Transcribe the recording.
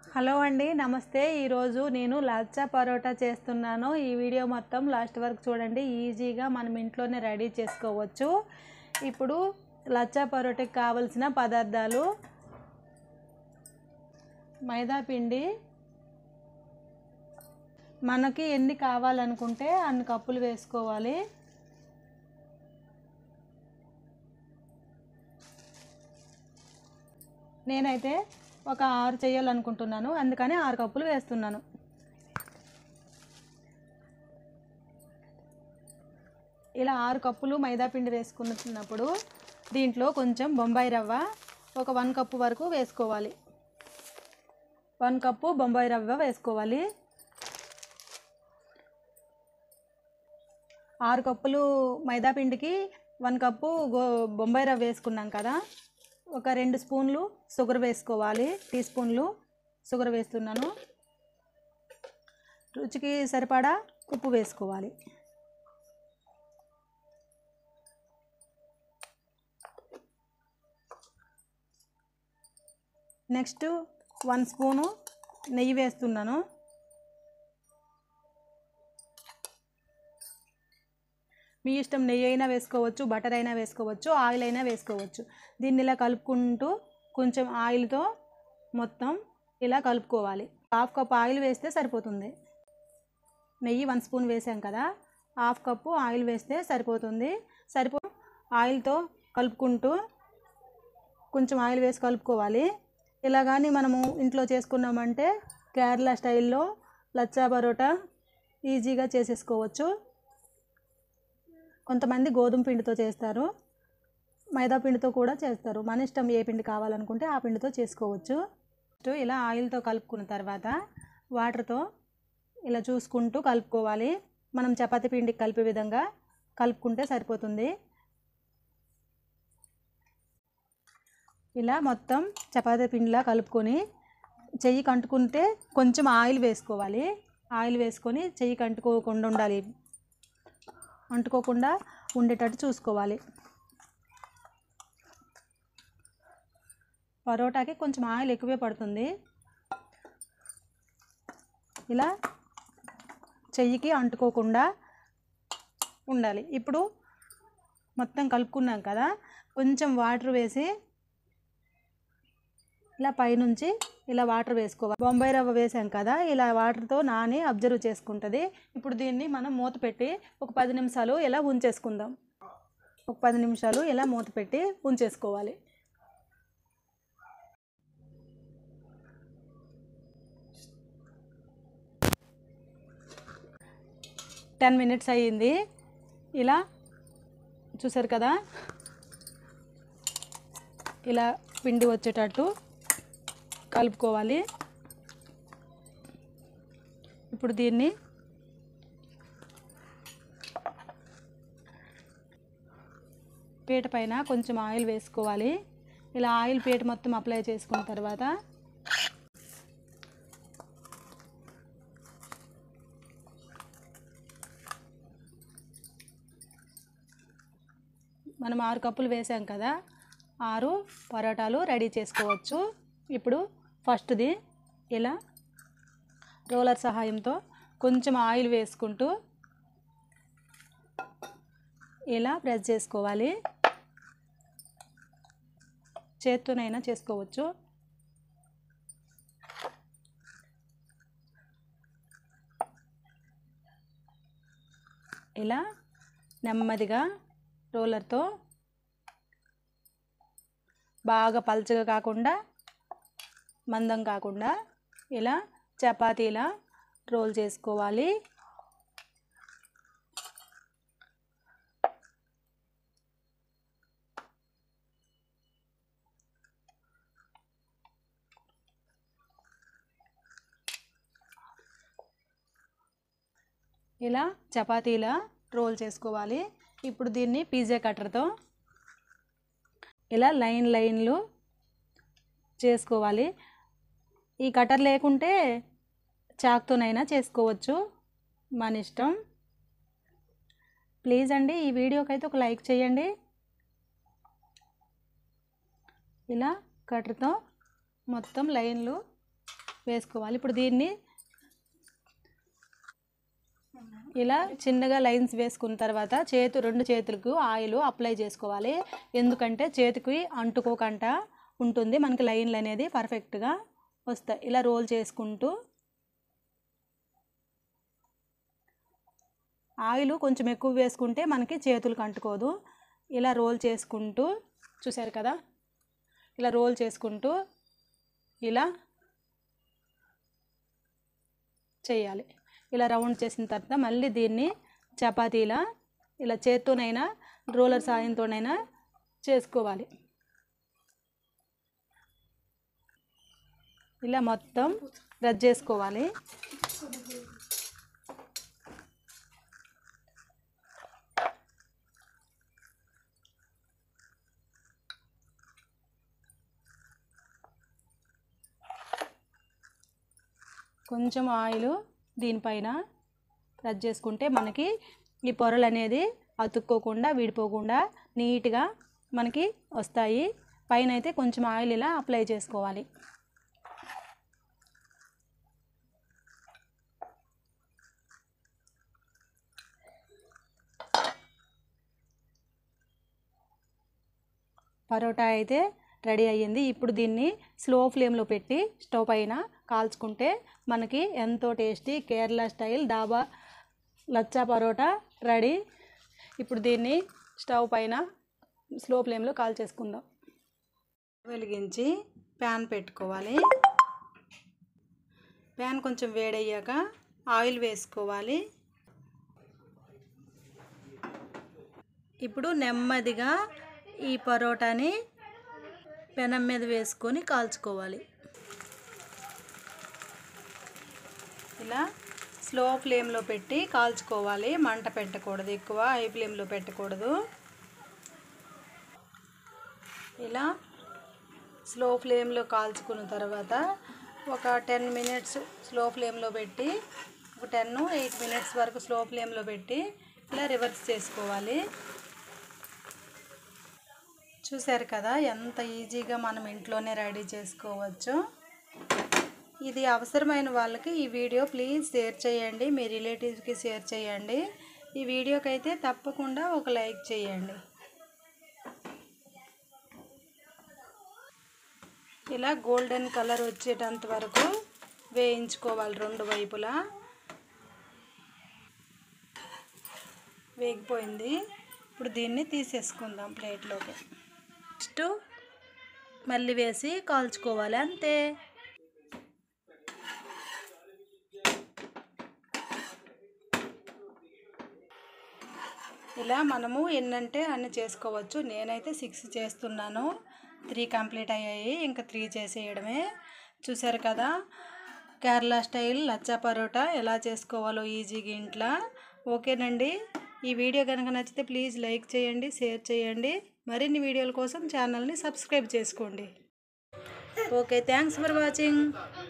hello అండి నమస్తే ఈరోజు నేను లచ్చా పరోటా చేస్తున్నాను ఈ వీడియో మొత్తం లాస్ట్ వరకు చూడండి ఈజీగా మనం ఇంట్లోనే రెడీ చేసుకోవచ్చు ఇప్పుడు లచ్చా పరోటాకి కావలసిన పదార్థాలు మైదా పిండి మనకి ఎన్ని కావాలనుకుంటే అన్ని కప్పులు వేసుకోవాలి నేనైతే ఒక ఆరు చేయాలనుకుంటున్నాను అందుకని ఆరు కప్పులు వేస్తున్నాను ఇలా ఆరు కప్పులు మైదా పిండి వేసుకున్నప్పుడు దీంట్లో కొంచెం బొంబాయి రవ్వ ఒక వన్ కప్పు వరకు వేసుకోవాలి వన్ కప్పు బొంబాయి రవ్వ వేసుకోవాలి ఆరు కప్పులు మైదా పిండికి వన్ కప్పు గో బొంబాయి రవ్వ వేసుకున్నాం కదా ఒక రెండు స్పూన్లు షుగర్ వేసుకోవాలి టీ స్పూన్లు షుగర్ వేస్తున్నాను రుచికి సరిపడా ఉప్పు వేసుకోవాలి నెక్స్ట్ వన్ స్పూను నెయ్యి వేస్తున్నాను మీ ఇష్టం నెయ్యి అయినా వేసుకోవచ్చు బటర్ అయినా వేసుకోవచ్చు ఆయిల్ అయినా వేసుకోవచ్చు దీన్ని ఇలా కలుపుకుంటూ కొంచెం ఆయిల్తో మొత్తం ఇలా కలుపుకోవాలి హాఫ్ కప్ ఆయిల్ వేస్తే సరిపోతుంది నెయ్యి వన్ స్పూన్ వేసాం కదా హాఫ్ కప్పు ఆయిల్ వేస్తే సరిపోతుంది సరిపో ఆయిల్తో కలుపుకుంటూ కొంచెం ఆయిల్ వేసి కలుపుకోవాలి ఇలా కానీ మనము ఇంట్లో చేసుకున్నామంటే కేరళ స్టైల్లో లచ్చా పరోటా ఈజీగా చేసేసుకోవచ్చు కొంతమంది గోధుమ పిండితో చేస్తారు మైదా పిండితో కూడా చేస్తారు మన ఇష్టం ఏ పిండి కావాలనుకుంటే ఆ పిండితో చేసుకోవచ్చు ఫస్ట్ ఇలా ఆయిల్తో కలుపుకున్న తర్వాత వాటర్తో ఇలా చూసుకుంటూ కలుపుకోవాలి మనం చపాతీ పిండికి కలిపే విధంగా కలుపుకుంటే సరిపోతుంది ఇలా మొత్తం చపాతీ పిండిలా కలుపుకొని చెయ్యి కంటుకుంటే కొంచెం ఆయిల్ వేసుకోవాలి ఆయిల్ వేసుకొని చెయ్యి కంటుకోకుండా ఉండాలి అంటుకోకుండా ఉండేటట్టు చూసుకోవాలి పరోటాకి కొంచెం ఆయిల్ ఎక్కువే పడుతుంది ఇలా చెయ్యికి అంటుకోకుండా ఉండాలి ఇప్పుడు మొత్తం కలుపుకున్నాం కదా కొంచెం వాటర్ వేసి ఇలా పైనుంచి ఇలా వాటర్ వేసుకోవాలి బొంబాయి రవ్వ వేసాం కదా ఇలా వాటర్తో నాని అబ్జర్వ్ చేసుకుంటుంది ఇప్పుడు దీన్ని మనం మూత పెట్టి ఒక పది నిమిషాలు ఇలా ఉంచేసుకుందాం ఒక పది నిమిషాలు ఇలా మూత పెట్టి ఉంచేసుకోవాలి టెన్ మినిట్స్ అయ్యింది ఇలా చూసారు కదా ఇలా పిండి వచ్చేటట్టు కలుపుకోవాలి ఇప్పుడు దీన్ని పీట పైన కొంచెం ఆయిల్ వేసుకోవాలి ఇలా ఆయిల్ పీట మొత్తం అప్లై చేసుకున్న తర్వాత మనం ఆరు కప్పులు వేసాం కదా ఆరు పరోటాలు రెడీ చేసుకోవచ్చు ఇప్పుడు ఫస్ట్ది ఇలా రోలర్ సహాయంతో కొంచెం ఆయిల్ వేసుకుంటూ ఇలా ప్రెస్ చేసుకోవాలి చేత్తోనైనా చేసుకోవచ్చు ఇలా నెమ్మదిగా రోలర్తో బాగా పల్చగా కాకుండా మందం కాకుండా ఇలా చపాతీలా రోల్ చేసుకోవాలి ఇలా చపాతీలా రోల్ చేసుకోవాలి ఇప్పుడు దీన్ని పిజ్జా కట్టర్తో ఇలా లైన్ లైన్లు చేసుకోవాలి ఈ కటర్ లేకుంటే చాక్తోనైనా చేసుకోవచ్చు మన ఇష్టం ప్లీజ్ అండి ఈ వీడియోకి అయితే ఒక లైక్ చేయండి ఇలా కట్టర్తో మొత్తం లైన్లు వేసుకోవాలి ఇప్పుడు దీన్ని ఇలా చిన్నగా లైన్స్ వేసుకున్న తర్వాత చేతు రెండు చేతులకు ఆయిల్ అప్లై చేసుకోవాలి ఎందుకంటే చేతికి అంటుకోకంట ఉంటుంది మనకి లైన్లు అనేది పర్ఫెక్ట్గా వస్తాయి ఇలా రోల్ చేసుకుంటూ ఆయిల్ కొంచెం ఎక్కువ వేసుకుంటే మనకి చేతులకు అంటుకోదు ఇలా రోల్ చేసుకుంటూ చూసారు కదా ఇలా రోల్ చేసుకుంటూ ఇలా చేయాలి ఇలా రౌండ్ చేసిన తర్వాత మళ్ళీ దీన్ని చపాతీలా ఇలా చేత్తోనైనా రోలర్ సాయంతోనైనా చేసుకోవాలి ఇలా మొత్తం రద్దు చేసుకోవాలి కొంచెం ఆయిల్ దీనిపైన రద్దు చేసుకుంటే మనకి ఈ పొరలు అనేది అతుక్కోకుండా విడిపోకుండా నీట్గా మనకి వస్తాయి పైన అయితే కొంచెం ఆయిల్ ఇలా అప్లై చేసుకోవాలి పరోటా అయితే రెడీ అయ్యింది ఇప్పుడు దీన్ని స్లో ఫ్లేమ్లో పెట్టి స్టవ్ పైన కాల్చుకుంటే మనకి ఎంతో టేస్టీ కేరళ స్టైల్ డాబా లచ్చా పరోటా రెడీ ఇప్పుడు దీన్ని స్టవ్ పైన స్లో ఫ్లేమ్లో కాల్ చేసుకుందాం వెలిగించి ప్యాన్ పెట్టుకోవాలి ప్యాన్ కొంచెం వేడయ్యాక ఆయిల్ వేసుకోవాలి ఇప్పుడు నెమ్మదిగా ఈ పరోటాని పెనం మీద వేసుకొని కాల్చుకోవాలి ఇలా స్లో ఫ్లేమ్లో పెట్టి కాల్చుకోవాలి మంట పెట్టకూడదు ఎక్కువ హై ఫ్లేమ్లో పెట్టకూడదు ఇలా స్లో ఫ్లేమ్లో కాల్చుకున్న తర్వాత ఒక టెన్ మినిట్స్ స్లో ఫ్లేమ్లో పెట్టి ఒక టెన్ ఎయిట్ మినిట్స్ వరకు స్లో ఫ్లేమ్లో పెట్టి ఇలా రివర్స్ చేసుకోవాలి చూశారు కదా ఎంత ఈజీగా మనం ఇంట్లోనే రెడీ చేసుకోవచ్చు ఇది అవసరమైన వాళ్ళకి ఈ వీడియో ప్లీజ్ షేర్ చేయండి మీ రిలేటివ్స్కి షేర్ చేయండి ఈ వీడియోకి అయితే తప్పకుండా ఒక లైక్ చేయండి ఇలా గోల్డెన్ కలర్ వచ్చేటంత వరకు వేయించుకోవాలి రెండు వైపులా వేగిపోయింది ఇప్పుడు దీన్ని తీసేసుకుందాం ప్లేట్లోకి నెక్స్ట్ మళ్ళీ వేసి కాల్చుకోవాలి అంతే ఇలా మనము ఎన్నంటే అన్ని చేసుకోవచ్చు నేనైతే సిక్స్ చేస్తున్నాను త్రీ కంప్లీట్ అయ్యాయి ఇంకా త్రీ చేసేయడమే చూసారు కదా కేరళ స్టైల్ లచ్చా పరోటా ఎలా చేసుకోవాలో ఈజీగా ఇంట్లో ఓకేనండి ఈ వీడియో కనుక నచ్చితే ప్లీజ్ లైక్ చేయండి షేర్ చేయండి మరిన్ని వీడియోల కోసం ఛానల్ని సబ్స్క్రైబ్ చేసుకోండి ఓకే థ్యాంక్స్ ఫర్ వాచింగ్